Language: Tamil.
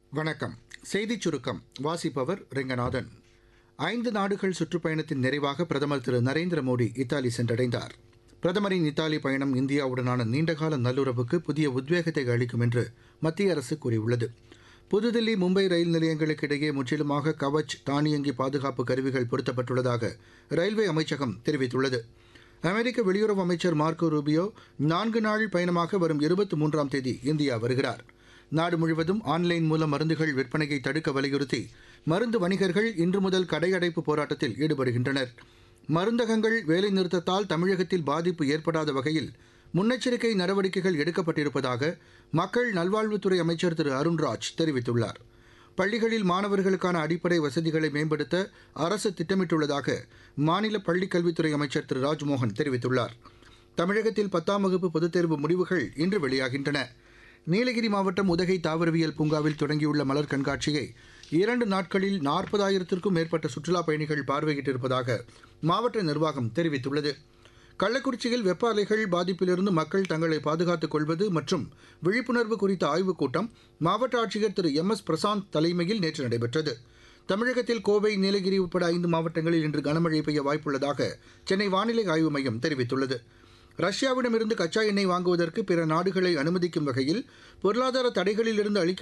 வணக்கம் செய்திச் சுருக்கம் வாசிப்பவர் ரெங்கநாதன் ஐந்து நாடுகள் சுற்றுப்பயணத்தின் நிறைவாக பிரதமர் திரு நரேந்திர மோடி இத்தாலி சென்றடைந்தார் பிரதமரின் இத்தாலி பயணம் இந்தியாவுடனான நீண்டகால நல்லுறவுக்கு புதிய உத்வேகத்தை அளிக்கும் என்று மத்திய அரசு கூறியுள்ளது புதுதில்லி மும்பை ரயில் நிலையங்களுக்கு இடையே முற்றிலுமாக கவச் தானியங்கி பாதுகாப்பு கருவிகள் பொருத்தப்பட்டுள்ளதாக ரயில்வே அமைச்சகம் தெரிவித்துள்ளது அமெரிக்க வெளியுறவு அமைச்சர் மார்க்கோ ரூபியோ நான்கு நாள் பயணமாக வரும் இருபத்தி மூன்றாம் தேதி இந்தியா வருகிறார் நாடு முழுவதும் ஆன்லைன் மூலம் மருந்துகள் விற்பனையை தடுக்க வலியுறுத்தி மருந்து வணிகர்கள் இன்று முதல் கடையடைப்பு போராட்டத்தில் ஈடுபடுகின்றனர் மருந்தகங்கள் வேலைநிறுத்தத்தால் தமிழகத்தில் பாதிப்பு ஏற்படாத வகையில் முன்னெச்சரிக்கை நடவடிக்கைகள் எடுக்கப்பட்டிருப்பதாக மக்கள் நல்வாழ்வுத்துறை அமைச்சர் திரு அருண்ராஜ் தெரிவித்துள்ளார் பள்ளிகளில் மாணவர்களுக்கான அடிப்படை வசதிகளை மேம்படுத்த அரசு திட்டமிட்டுள்ளதாக மாநில பள்ளிக் கல்வித்துறை அமைச்சர் திரு ராஜ்மோகன் தெரிவித்துள்ளார் தமிழகத்தில் பத்தாம் வகுப்பு பொதுத் தேர்வு முடிவுகள் இன்று வெளியாகின்றன நீலகிரி மாவட்டம் உதகை தாவரவியல் பூங்காவில் தொடங்கியுள்ள மலர் கண்காட்சியை இரண்டு நாட்களில் நாற்பதாயிரத்திற்கும் மேற்பட்ட சுற்றுலாப் பயணிகள் பார்வையிட்டிருப்பதாக மாவட்ட நிர்வாகம் தெரிவித்துள்ளது கள்ளக்குறிச்சியில் வெப்ப அலைகள் பாதிப்பிலிருந்து மக்கள் தங்களை பாதுகாத்துக் கொள்வது மற்றும் விழிப்புணர்வு குறித்த ஆய்வுக் கூட்டம் மாவட்ட ஆட்சியர் திரு எம் எஸ் பிரசாந்த் தலைமையில் நேற்று நடைபெற்றது தமிழகத்தில் கோவை நீலகிரி உட்பட ஐந்து மாவட்டங்களில் இன்று கனமழை பெய்ய வாய்ப்புள்ளதாக சென்னை வானிலை ஆய்வு மையம் தெரிவித்துள்ளது ரஷ்யாவிடமிருந்து கச்சா எண்ணெய் வாங்குவதற்கு பிற நாடுகளை அனுமதிக்கும் வகையில் பொருளாதார தடைகளிலிருந்து அளிக்க